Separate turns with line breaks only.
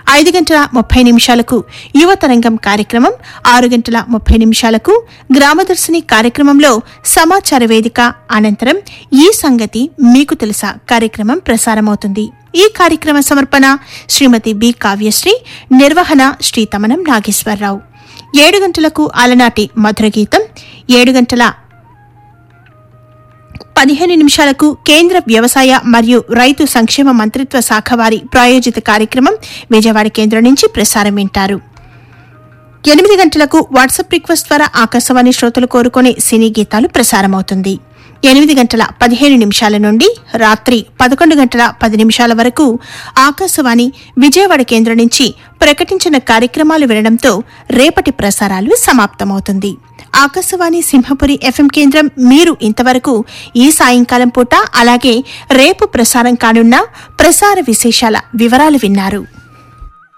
ఐదు గంటల ముప్పై నిమిషాలకు యువతరంగం కార్యక్రమం ఆరు గంటల ముప్పై నిమిషాలకు గ్రామదర్శిని కార్యక్రమంలో సమాచార వేదిక అనంతరం ఈ సంగతి మీకు తెలుసా కార్యక్రమం ప్రసారమవుతుంది ఈ కార్యక్రమ సమర్పణ శ్రీమతి బి కావ్యశ్రీ నిర్వహణ శ్రీ తమనం నాగేశ్వరరావు ఏడు గంటలకు అలనాటి మధుర గీతం ఏడు గంటల పదిహేను నిమిషాలకు కేంద్ర వ్యవసాయ మరియు రైతు సంక్షేమ మంత్రిత్వ శాఖ వారి ప్రాయోజిత కార్యక్రమం విజయవాడ కేంద్రం నుంచి ప్రసారం వింటారు ఎనిమిది గంటలకు వాట్సాప్ రిక్వెస్ట్ ద్వారా ఆకాశవాణి శ్రోతలు కోరుకునే సినీ గీతాలు ప్రసారమవుతుంది ఎనిమిది గంటల పదిహేను నిమిషాల నుండి రాత్రి పదకొండు గంటల పది నిమిషాల వరకు ఆకాశవాణి విజయవాడ కేంద్రం నుంచి ప్రకటించిన కార్యక్రమాలు వినడంతో రేపటి ప్రసారాలు సమాప్తమవుతుంది ఆకాశవాణి సింహపురి ఎఫ్ఎం కేంద్రం మీరు ఇంతవరకు ఈ సాయంకాలం పూట అలాగే రేపు ప్రసారం కానున్న ప్రసార విశేషాల వివరాలు విన్నారు